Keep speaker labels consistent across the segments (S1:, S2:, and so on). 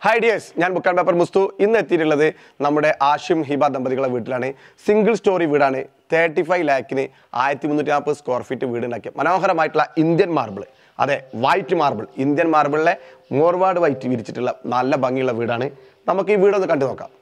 S1: Hi dears ഞാൻ book paper Musthu ഇന്ന് എത്തിയിട്ടുള്ളത് നമ്മുടെ ആഷിം ഹിബ ദമ്പതികളുടെ വീട്ടിലാണ് സിംഗിൾ സ്റ്റോറി വീടാണ് തേർട്ടി ഫൈവ് ലാക്കിന് ആയിരത്തി മുന്നൂറ്റി നാൽപ്പത് സ്ക്വയർ ഫീറ്റ് വീട് ഉണ്ടാക്കിയ മനോഹരമായിട്ടുള്ള ഇന്ത്യൻ മാർബിൾ അതെ വൈറ്റ് മാർബിൾ ഇന്ത്യൻ മാർബിളിലെ മോർവാഡ് വൈറ്റ് വിരിച്ചിട്ടുള്ള നല്ല ഭംഗിയുള്ള വീടാണ് നമുക്ക് ഈ വീടൊന്ന് കണ്ടു നോക്കാം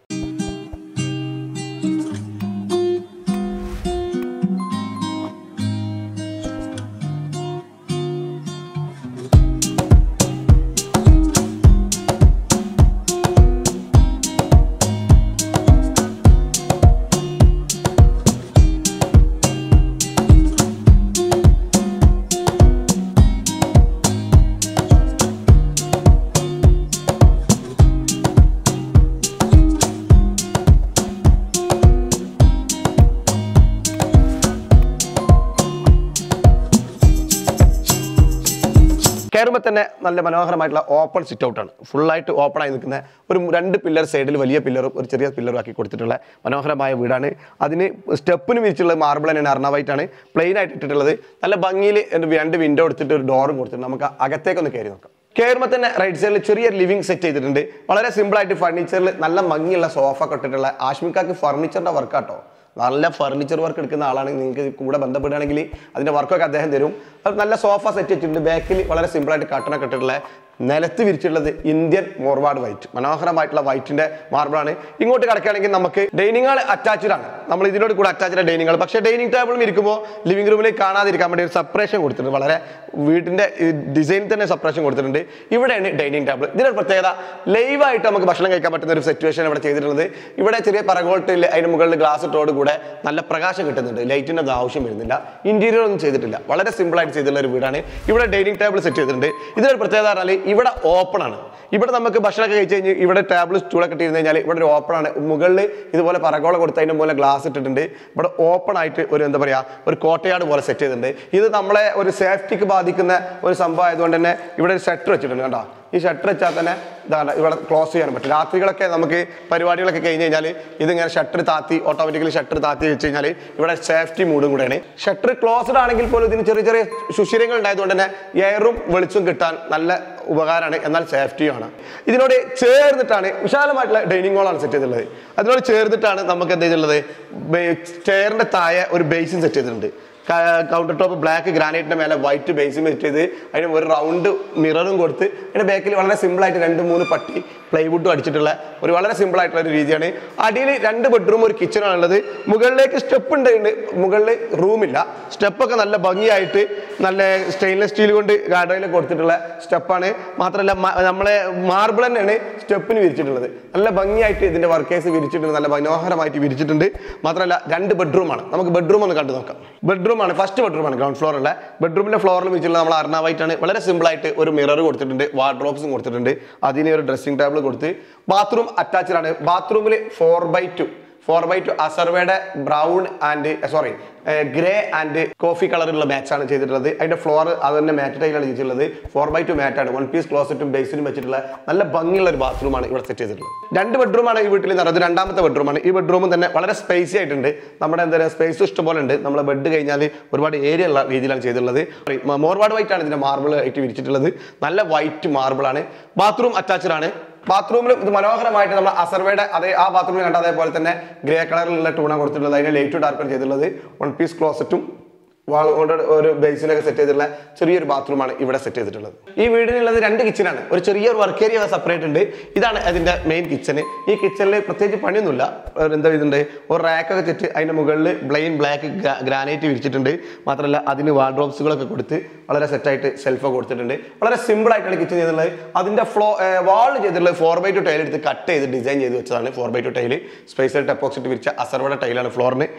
S1: കയറുമ്പോൾ തന്നെ നല്ല മനോഹരമായിട്ടുള്ള ഓപ്പൺ സിറ്റ് ഔട്ടാണ് ഫുള്ളായിട്ട് ഓപ്പൺ ആയി നിൽക്കുന്ന ഒരു രണ്ട് പില്ലർ സൈഡിൽ വലിയ പില്ലറും ഒരു ചെറിയ പില്ലറും ആക്കി കൊടുത്തിട്ടുള്ള മനോഹരമായ വീടാണ് അതിന് സ്റ്റെപ്പിന് വിരിച്ചുള്ള മാർബിൾ തന്നെയാണ് അർണവായിട്ടാണ് പ്ലെയിൻ ആയിട്ട് ഇട്ടിട്ടുള്ളത് നല്ല ഭംഗിയിൽ രണ്ട് വിൻഡോ എടുത്തിട്ട് ഒരു ഡോറും കൊടുത്തിട്ടുണ്ട് നമുക്ക് അകത്തേക്കൊന്ന് കയറി നോക്കാം കയറുമ്പോൾ തന്നെ റൈറ്റ് സൈഡിൽ ചെറിയ ലിവിംഗ് സെറ്റ് ചെയ്തിട്ടുണ്ട് വളരെ സിമ്പിൾ ആയിട്ട് ഫർണിച്ചറിൽ നല്ല ഭംഗിയുള്ള സോഫ കെട്ടിട്ടുള്ള ആഷ്മിക്കാക്ക് ഫർണിച്ചറിന്റെ വർക്കാട്ടോ നല്ല ഫർണിച്ചർ വർക്ക് എടുക്കുന്ന ആളാണ് നിങ്ങൾക്ക് കൂടെ ബന്ധപ്പെടുകയാണെങ്കിൽ അതിന്റെ വർക്കൊക്കെ അദ്ദേഹം തരും അത് നല്ല സോഫ സെറ്റ് വെച്ചിട്ടുണ്ട് ബാക്കിൽ വളരെ സിമ്പിൾ ആയിട്ട് കട്ടണ കെട്ടിട്ടുള്ള നിലത്ത് വിരിച്ചിട്ടുള്ളത് ഇന്ത്യൻ മോർവാഡ് വൈറ്റ് മനോഹരമായിട്ടുള്ള വൈറ്റിന്റെ മാർബിളാണ് ഇങ്ങോട്ട് കിടക്കുകയാണെങ്കിൽ നമുക്ക് ഡൈനിങ് ഹാൾ അറ്റാച്ച്ഡ് ആണ് നമ്മൾ ഇതിനോട് കൂടെ അറ്റാച്ച്ഡ് ഡൈനിങ് ഹാൾ പക്ഷേ ഡൈനിങ് ടേബിളും ഇരിക്കുമ്പോൾ ലിവിംഗ് റൂമിൽ കാണാതിരിക്കാൻ വേണ്ടി ഒരു സെപ്പറേഷൻ കൊടുത്തിട്ടുണ്ട് വളരെ വീടിന്റെ ഡിസൈനിൽ തന്നെ സെപ്പറേഷൻ കൊടുത്തിട്ടുണ്ട് ഇവിടെയാണ് ഡൈനിങ് ടേബിൾ ഇതിനൊരു പ്രത്യേകത ലൈവായിട്ട് നമുക്ക് ഭക്ഷണം കഴിക്കാൻ പറ്റുന്ന ഒരു സിറ്റുവേഷൻ ഇവിടെ ചെയ്തിട്ടുള്ളത് ഇവിടെ ചെറിയ പറകോട്ടിൽ അതിന് മുകളിൽ ഗ്ലാസ് ഇട്ടോട് കൂടെ നല്ല പ്രകാശം കിട്ടുന്നുണ്ട് ലൈറ്റിൻ്റെ ഒന്നും ആവശ്യം വരുന്നില്ല ഇന്റീരിയർ ഒന്നും ചെയ്തിട്ടില്ല വളരെ സിമ്പിൾ ആയിട്ട് ചെയ്തിട്ടുള്ള ഒരു വീടാണ് ഇവിടെ ഡൈനിങ് ടേബിൾ സെറ്റ് ചെയ്തിട്ടുണ്ട് ഇതിനൊരു പ്രത്യേകത പറഞ്ഞാൽ ഇവിടെ ഓപ്പൺ ആണ് ഇവിടെ നമുക്ക് ഭക്ഷണമൊക്കെ കഴിച്ച് കഴിഞ്ഞ് ഇവിടെ ടേബിൾ സ്റ്റൂളൊക്കെ ഇട്ടിരുന്ന് കഴിഞ്ഞാൽ ഇവിടെ ഒരു ഓപ്പൺ ആണ് മുകളിൽ ഇതുപോലെ പറകോള കൊടുത്ത് അതിൻ്റെ പോലെ ഗ്ലാസ് ഇട്ടിട്ടുണ്ട് ഇവിടെ ഓപ്പൺ ആയിട്ട് ഒരു എന്താ പറയുക ഒരു കോട്ടയാട് പോലെ സെറ്റ് ചെയ്തിട്ടുണ്ട് ഇത് നമ്മളെ ഒരു സേഫ്റ്റിക്ക് ബാധിക്കുന്ന ഒരു സംഭവം ആയതുകൊണ്ട് തന്നെ ഇവിടെ ഒരു ഷട്ടർ വെച്ചിട്ടുണ്ട് കണ്ടോ ഈ ഷട്ടർ വെച്ചാൽ തന്നെ ഇതാണ് ഇവിടെ ക്ലോസ് ചെയ്യാൻ പറ്റും രാത്രികളൊക്കെ നമുക്ക് പരിപാടികളൊക്കെ കഴിഞ്ഞ് കഴിഞ്ഞാൽ ഇതിങ്ങനെ ഷട്ടർ താത്തി ഓട്ടോമാറ്റിക്കലി ഷട്ടർ താത്തി വെച്ച് കഴിഞ്ഞാൽ ഇവിടെ സേഫ്റ്റി മൂഡും കൂടെയാണ് ഷട്ടർ ക്ലോസ്ഡ് ആണെങ്കിൽ പോലും ഇതിന് ചെറിയ ചെറിയ സുഷിരങ്ങൾ ഉണ്ടായതുകൊണ്ട് തന്നെ എയറും വെളിച്ചവും കിട്ടാൻ നല്ല ഉപകാരമാണ് എന്നാൽ സേഫ്റ്റിയുമാണ് ഇതിനോട് ചേർന്നിട്ടാണ് വിശാലമായിട്ടുള്ള ഡൈനിങ് ഹോളാണ് സെറ്റ് ചെയ്തിട്ടുള്ളത് അതിനോട് ചേർന്നിട്ടാണ് നമുക്ക് എന്ത് ചെയ്തിട്ടുള്ളത് ചെയറിന്റെ താഴെ ഒരു ബേസിൻ സെറ്റ് ചെയ്തിട്ടുണ്ട് കൗണ്ടർ ടോപ്പ് ബ്ലാക്ക് ഗ്രാനൈറ്റിന്റെ മേലെ വൈറ്റ് ബേസും വെച്ച് ചെയ്ത് അതിന് ഒരു റൗണ്ട് മിററും കൊടുത്ത് അതിന്റെ ബാക്കിൽ വളരെ സിമ്പിൾ ആയിട്ട് രണ്ട് മൂന്ന് പട്ടി പ്ലൈവുഡും അടിച്ചിട്ടുള്ള ഒരു വളരെ സിമ്പിൾ ആയിട്ടുള്ള ഒരു രീതിയാണ് അടിയിൽ രണ്ട് ബെഡ്റൂം ഒരു കിച്ചണാണ് ഉള്ളത് മുകളിലേക്ക് സ്റ്റെപ്പ് ഉണ്ട് ഉണ്ട്. മുകളിൽ റൂമില്ല സ്റ്റെപ്പൊക്കെ നല്ല ഭംഗിയായിട്ട് നല്ല സ്റ്റെയിൻലെസ് സ്റ്റീൽ കൊണ്ട് ഗാർഡനിൽ കൊടുത്തിട്ടുള്ള സ്റ്റെപ്പാണ് മാത്രമല്ല മ- നമ്മളെ മാർബിൾ തന്നെയാണ് സ്റ്റെപ്പിന് വിരിച്ചിട്ടുള്ളത് നല്ല ഭംഗിയായിട്ട് ഇതിന്റെ വർക്കേഴ്സ് വിരിച്ചിട്ടുണ്ട് നല്ല മനോഹരമായിട്ട് വിരിച്ചിട്ടുണ്ട് മാത്രമല്ല രണ്ട് ബെഡ്റൂമാണ് നമുക്ക് ബെഡ്റൂം ഒന്ന് കണ്ടു നോക്കാം ബെഡ്റൂമാണ് ഫസ്റ്റ് ബെഡ്റൂമാണ് ഗ്രൗണ്ട് ഫ്ലോറുള്ള ബെഡ്റൂമിന്റെ ഫ്ലോറിൽ വെച്ചിട്ടുള്ള നമ്മൾ അർണാവായിട്ടാണ് വളരെ സിമ്പിൾ ആയിട്ട് ഒരു മിറർ കൊടുത്തിട്ടുണ്ട് വാർഡ്രോബ്സും കൊടുത്തിട്ടുണ്ട് അതിന് ഒരു ഡ്രസ്സിംഗ് ടേബിൾ കൊടുത്ത് ബാത്റൂം അറ്റാച്ച്ഡ് ആണ് ബാത്റൂമിൽ four by two four by two അസർവയുടെ brown and sorry grey and coffee കളറുള്ള മാച്ചാണ് ചെയ്തിട്ടുള്ളത് അതിന്റെ ഫ്ലോർ അത് തന്നെ മാറ്റ് ടൈലാണ് ചെയ്തിട്ടുള്ളത് ഫോർ ബൈ ടു മാറ്റാണ് വൺ പീസ് ക്ലോസറ്റും ബേസിനും വെച്ചിട്ടുള്ള നല്ല ഭംഗിയുള്ള ഒരു ബാത്റൂമാണ് ഇവിടെ സെറ്റ് ചെയ്തിട്ടുള്ളത് രണ്ട് ബെഡ്റൂമാണ് ഈ വീട്ടിൽ നടന്നത് രണ്ടാമത്തെ ബെഡ്റൂമാണ് ഈ ബെഡ്റൂമും തന്നെ വളരെ സ്പേസി ആയിട്ടുണ്ട് നമ്മുടെ എന്താ പറയുക സ്പേസ് ഇഷ്ടംപോലെ ഉണ്ട് നമ്മളെ ബെഡ് കഴിഞ്ഞാൽ ഒരുപാട് ഏരിയ ഉള്ള രീതിയിലാണ് ചെയ്തിട്ടുള്ളത് മോർവാഡ് വൈറ്റ് ആണ് ഇതിന്റെ മാർബിൾ ആയിട്ട് വിരിച്ചിട്ടുള്ളത് നല്ല വൈറ്റ് മാർബിൾ ആണ് ബാത്റൂം അറ്റാച്ച്ഡ് ആണ് ബാത്റൂമിലും ഇത് മനോഹരമായിട്ട് നമ്മൾ അസർവയുടെ അതേ ആ ബാത്റൂമിൽ കണ്ട അതേപോലെ തന്നെ ഗ്രേ കളറിലുള്ള ടൂണ കൊടുത്തിട്ടുള്ളത് അതിന് ലൈറ്റ് ഡാർക്കാണ് ചെയ്തിട്ടുള്ളത് വൺ പീസ് ക്ലോസറ്റും വാൾ കൊണ്ട് ഒരു ബേസിലൊക്കെ സെറ്റ് ചെയ്തിട്ടുള്ള ചെറിയൊരു ബാത്റൂമാണ് ഇവിടെ സെറ്റ് ചെയ്തിട്ടുള്ളത് ഈ വീടിനുള്ളത് രണ്ട് കിച്ചനാണ് ഒരു ചെറിയൊരു വർക്ക് ഏരിയ സെപ്പറേറ്റ് ഉണ്ട് ഇതാണ് അതിന്റെ മെയിൻ കിച്ചന് ഈ കിച്ചണിൽ പ്രത്യേകിച്ച് പണിയൊന്നുമില്ല ഒരു എന്താ ഇതുണ്ട് ഒരു റാക്കൊക്കെ സെറ്റ് അതിന്റെ മുകളിൽ ബ്ലെയിൻ ബ്ലാക്ക് ഗ്രാനൈറ്റ് വിരിച്ചിട്ടുണ്ട് മാത്രമല്ല അതിന് വാർഡ്രോബ്സുകളൊക്കെ കൊടുത്ത് വളരെ സെറ്റായിട്ട് സെൽഫ് കൊടുത്തിട്ടുണ്ട് വളരെ സിമ്പിൾ ആയിട്ടാണ് കിച്ചൺ ചെയ്തിട്ടുള്ളത് അതിന്റെ ഫ്ലോ വാൾ ചെയ്തിട്ടുള്ളത് ഫോർ ബൈ ടു ടൈൽ എടുത്ത് കട്ട് ചെയ്ത് ഡിസൈൻ ചെയ്ത് വെച്ചതാണ് ഫോർ ബൈ ടു ടൈൽ സ്പേസൽ ഡെപ്പോസിറ്റ് വിരിച്ച അസർവയുടെ ടൈലാണ് ഫ്ലോറിന്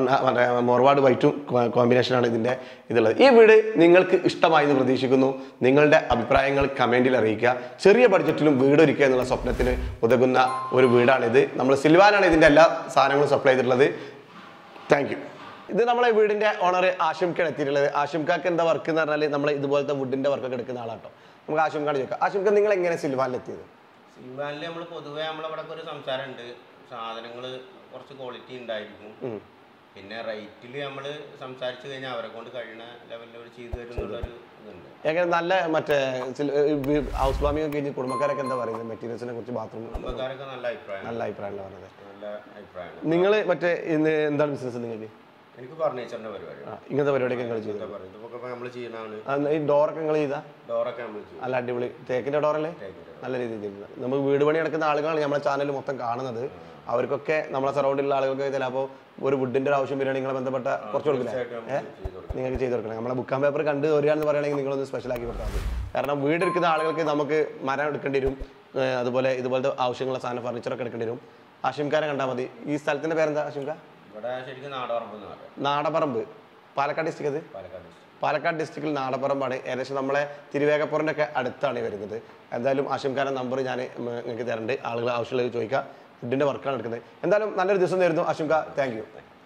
S1: മോർവാഡ് വൈറ്റും കോമ്പിനേഷനാണ് ഇതിന്റെ ഇതുള്ളത് ഈ വീട് നിങ്ങൾക്ക് ഇഷ്ടമായി എന്ന് പ്രതീക്ഷിക്കുന്നു നിങ്ങളുടെ അഭിപ്രായങ്ങൾ കമന്റിൽ അറിയിക്കുക ചെറിയ ബഡ്ജറ്റിലും വീട് ഒരുക്കുക എന്നുള്ള സ്വപ്നത്തിന് ഉതകുന്ന ഒരു വീടാണിത് നമ്മൾ സിൽവാനാണ് ഇതിന്റെ എല്ലാ സാധനങ്ങളും സപ്ലൈ ചെയ്തിട്ടുള്ളത് താങ്ക് യു ഇത് നമ്മളെ വീടിന്റെ ഓണർ ആഷിംക്കാണ് എത്തിയിട്ടുള്ളത് ആഷിംക്കാക്ക് എന്താ വർക്ക് എന്ന് പറഞ്ഞാൽ നമ്മൾ ഇതുപോലത്തെ വുഡിന്റെ വർക്കൊക്കെ എടുക്കുന്ന ആളാട്ടോ നമുക്ക് ആഷിംഖാണ് ചോദിക്കാം ആഷിംഖ നിങ്ങൾ എങ്ങനെ സിൽവാനിലെത്തിയത്
S2: സിൽവാനിൽ നമ്മൾ പൊതുവെ നമ്മളവിടെ ഒരു സംസാരമുണ്ട് സാധനങ്ങൾ കുറച്ച് ക്വാളിറ്റി ഉണ്ടായിരിക്കും പിന്നെ റേറ്റിൽ നമ്മൾ സംസാരിച്ചു കഴിഞ്ഞാൽ അവരെ കൊണ്ട് കഴിയുന്ന ലെവലിൽ അവർ ചെയ്തു തരും എന്നുള്ളൊരു ഇതുണ്ട്
S1: എങ്ങനെ നല്ല മറ്റേ ചില- ഈ വി- ഹൗസ് വാമിംഗ് ഒക്കെ കഴിഞ്ഞ് കുടുംബക്കാരൊക്കെ എന്താ പറയുന്നത് മെറ്റീരിയൽസിനെ കുറിച്ച് ബാത്റൂം
S2: കുടുംബക്കാരൊക്കെ നല്ല അഭിപ്രായം
S1: നല്ല അഭിപ്രായമാണ് പറഞ്ഞത്
S2: നല്ല അഭിപ്രായമാണ്
S1: നിങ്ങൾ മറ്റേ ഇന്ന് എന്താണ് ബിസിനസ് നിങ്ങൾക്ക്
S2: എനിക്ക് ഫർണിച്ചറിന്റെ പരിപാടി
S1: ആ, ഇങ്ങനത്തെ പരിപാടിയൊക്കെ നിങ്ങൾ ചെയ്തു
S2: എന്താ പറയുക ഇതൊക്കെ നമ്മൾ ചെയ്യുന്നതാണ്
S1: ആ, ഈ ഡോറൊക്കെ നിങ്ങൾ ചെയ്താ
S2: ഡോറൊക്കെ നമ്മൾ ചെയ്യും
S1: നല്ല അടിപൊളി തേക്കിന്റെ ഡോറല്ലേ നല്ല രീതിയിൽ ചെയ്യുന്നത് നമ്മൾ വീട് പണി നടക്കുന്ന ആളുകളാണ് നമ്മുടെ ചാനൽ മൊത്തം കാണുന്നത് അവർക്കൊക്കെ നമ്മളെ സറൗണ്ടിലുള്ള ആളുകൾക്ക് ചിലപ്പോൾ ഒരു വുഡിന്റെ ഒരു ആവശ്യം വരികയാണെങ്കിൽ നിങ്ങളെ ബന്ധപ്പെട്ട കുറച്ച് കൊടുക്കില്ല
S2: തീർച്ചയായിട്ടും നമ്മൾ ചെയ്തു കൊടുക്കും
S1: നിങ്ങൾക്ക് ചെയ്ത് കൊടുക്കണം നമ്മളെ ബുക്കാൻ പേപ്പർ കണ്ട് വരികയാണെന്ന് പറയുകയാണെങ്കിൽ നിങ്ങളൊന്ന് സ്പെഷ്യൽ ആക്കി കൊടുത്താൽ മതി കാരണം വീട് എടുക്കുന്ന ആളുകൾക്ക് നമുക്ക് മരം എടുക്കേണ്ടി വരും ഏഹ് അതുപോലെ ഇതുപോലത്തെ ആവശ്യമുള്ള സാധനം ഫർണിച്ചറൊക്കെ എടുക്കേണ്ടി വരും ആഷിംഖാനെ കണ്ടാൽ മതി ഈ സ്ഥലത്തിന്റെ പേരെന്താ ആഷിംഖ
S2: ഇവിടെ ശരിക്കും നാടോറമ്പ് എന്ന് പറയാം
S1: നാടപ്പറമ്പ് പാലക്കാട് ഡിസ്ട്രിക്ട് അത്
S2: പാലക്കാട് district.
S1: പാലക്കാട് ഡിസ്ട്രിക്റ്റിൽ നാടപ്പറമ്പാണ് ഏകദേശം നമ്മളെ തിരുവേഗപ്പുറൻ്റെ ഒക്കെ അടുത്താണ് ഈ വരുന്നത് എന്തായാലും ആശംകാരൻ നമ്പർ ഞാൻ നിങ്ങൾക്ക് തരണ്ട് ആളുകൾ ആവശ്യമുള്ളത് ചോദിക്കുക ഫുഡിൻ്റെ വർക്കാണ് എടുക്കുന്നത് എന്തായാലും നല്ലൊരു ദിവസം നേരുന്നു ആശംക താങ്ക് യു